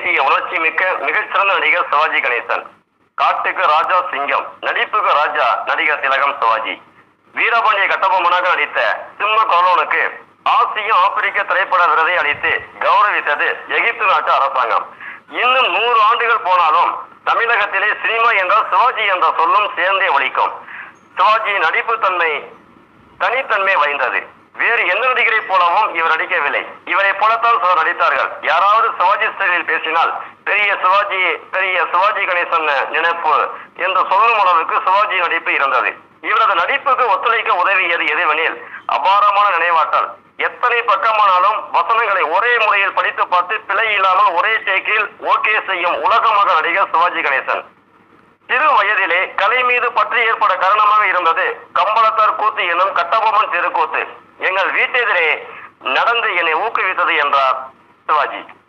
மீட்டிய உணர்ச்சி மிக்க மிகச்சிறந்த நடிகர் சிவாஜி கணேசன் காட்டுக்கு ராஜா சிங்கம் நடிப்புக்கு ராஜா நடிகர் திலகம் சிவாஜி வீரபாண்டிய கட்டபொம்மனாக நடித்த சிம்ம கலோனுக்கு ஆசிய ஆப்பிரிக்க திரைப்பட விருதை அளித்து கௌரவித்தது எகிப்து நாட்டு அரசாங்கம் இன்னும் நூறு ஆண்டுகள் போனாலும் தமிழகத்திலே சினிமா என்றால் சிவாஜி என்ற சொல்லும் சேர்ந்தே ஒழிக்கும் சிவாஜியின் நடிப்பு தன்மை தனித்தன்மை வாய்ந்தது வேறு எந்த நடிகரை போலவும் இவர் நடிக்கவில்லை இவரை போலத்தான் சிலர் நடித்தார்கள் யாராவது சிவாஜி ஸ்டைலில் பேசினால் பெரிய சிவாஜி பெரிய சிவாஜி கணேசன் நினைப்பு என்று சொல்லும் அளவுக்கு சிவாஜி நடிப்பு இருந்தது இவரது நடிப்புக்கு ஒத்துழைக்க உதவியது எதுவெனில் அபாரமான நினைவாற்றல் எத்தனை பக்கமானாலும் வசனங்களை ஒரே முறையில் படித்து பார்த்து பிழை இல்லாமல் ஒரே டேக்கில் ஓகே செய்யும் உலகமக நடிகர் சிவாஜி கணேசன் சிறு வயதிலே கலை மீது பற்று ஏற்பட காரணமாக இருந்தது கம்பளத்தார் கூத்து எனும் கட்டபொம்மன் தெருக்கூத்து எங்கள் வீட்டெதிரே நடந்து என்னை ஊக்குவித்தது என்றார் சிவாஜி